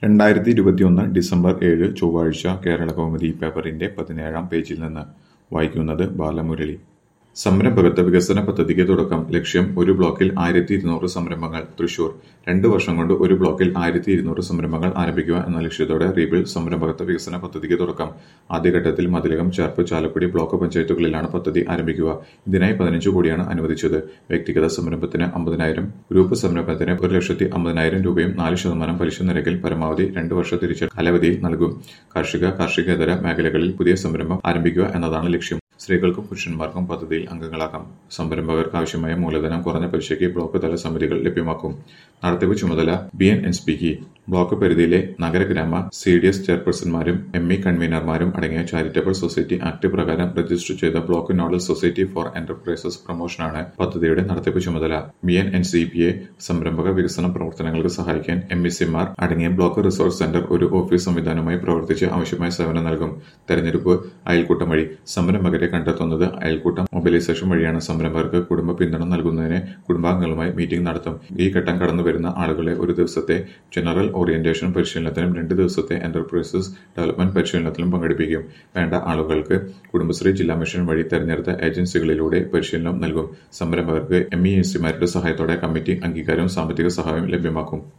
രണ്ടായിരത്തി ഇരുപത്തിയൊന്ന് ഡിസംബർ ഏഴ് ചൊവ്വാഴ്ച കേരളകൗമുദി പേപ്പറിന്റെ പതിനേഴാം പേജിൽ നിന്ന് വായിക്കുന്നത് ബാലമുരളി സംരംഭകത്വ വികസന പദ്ധതിക്ക് തുടക്കം ലക്ഷ്യം ഒരു ബ്ലോക്കിൽ ആയിരത്തി ഇരുന്നൂറ് സംരംഭങ്ങൾ തൃശൂർ രണ്ടു വർഷം കൊണ്ട് ഒരു ബ്ലോക്കിൽ ആയിരത്തി ഇരുന്നൂറ് സംരംഭങ്ങൾ ആരംഭിക്കുക എന്ന ലക്ഷ്യത്തോടെ റീബിൽ സംരംഭകത്വ വികസന പദ്ധതിക്ക് തുടക്കം ആദ്യഘട്ടത്തിൽ മതിലകം ചേർപ്പ് ചാലക്കുടി ബ്ലോക്ക് പഞ്ചായത്തുകളിലാണ് പദ്ധതി ആരംഭിക്കുക ഇതിനായി പതിനഞ്ച് കോടിയാണ് അനുവദിച്ചത് വ്യക്തിഗത സംരംഭത്തിന് അമ്പതിനായിരം ഗ്രൂപ്പ് സംരംഭത്തിന് ഒരു ലക്ഷത്തി അമ്പതിനായിരം രൂപയും നാല് ശതമാനം പലിശ നിരക്കിൽ പരമാവധി രണ്ട് വർഷ തിരിച്ച കാലാവധിയിൽ നൽകും കാർഷിക കാർഷികേതര മേഖലകളിൽ പുതിയ സംരംഭം ആരംഭിക്കുക എന്നതാണ് ലക്ഷ്യം സ്ത്രീകൾക്കും പുരുഷന്മാർക്കും പദ്ധതിയിൽ അംഗങ്ങളാക്കാം സംരംഭകർക്ക് ആവശ്യമായ മൂലധനം കുറഞ്ഞ പലിശയ്ക്ക് ബ്ലോക്ക് തല സമിതികൾ ലഭ്യമാക്കും നടത്തിപ്പ് ചുമതല ബി എൻ എൻ സ്പിക്ക് ബ്ലോക്ക് പരിധിയിലെ നഗരഗ്രാമ സി ഡി എസ് ചെയർപേഴ്സൺമാരും എം ഇ കൺവീനർമാരും അടങ്ങിയ ചാരിറ്റബിൾ സൊസൈറ്റി ആക്ട് പ്രകാരം രജിസ്റ്റർ ചെയ്ത block nodal society for enterprises പ്രൊമോഷനാണ് പദ്ധതിയുടെ നടത്തിപ്പ് ചുമതല B N N C P A സംരംഭക വികസന പ്രവർത്തനങ്ങൾക്ക് സഹായിക്കാൻ എം ഇ സിമാർ അടങ്ങിയ ബ്ലോക്ക് റിസോഴ്സ് സെന്റർ ഒരു ഓഫീസ് സംവിധാനമായി പ്രവർത്തിച്ച് ആവശ്യമായ സേവനം നൽകും തെരഞ്ഞെടുപ്പ് അയൽക്കൂട്ടം വഴി സംരംഭകരെ കണ്ടെത്തുന്നത് അയൽക്കൂട്ടം മൊബിലൈസേഷൻ വഴിയാണ് സംരംഭകർക്ക് കുടുംബ പിന്തുണ നൽകുന്നതിന് കുടുംബാംഗങ്ങളുമായി മീറ്റിംഗ് നടത്തും ഈ ഘട്ടം കടന്നു വരുന്ന ആളുകളെ ഒരു ദിവസത്തെ ജനറൽ ഓറിയന്റേഷൻ പരിശീലനത്തിനും രണ്ട് ദിവസത്തെ എന്റർപ്രൈസസ് ഡെവലപ്മെന്റ് പരിശീലനത്തിലും പങ്കെടുപ്പിക്കും വേണ്ട ആളുകൾക്ക് കുടുംബശ്രീ ജില്ലാ മിഷൻ വഴി തെരഞ്ഞെടുത്ത ഏജൻസികളിലൂടെ പരിശീലനം നൽകും സംരംഭകർക്ക് എം ഇ എസ് സിമാരുടെ സഹായത്തോടെ കമ്മിറ്റി അംഗീകാരവും സാമ്പത്തിക സഹായവും ലഭ്യമാക്കും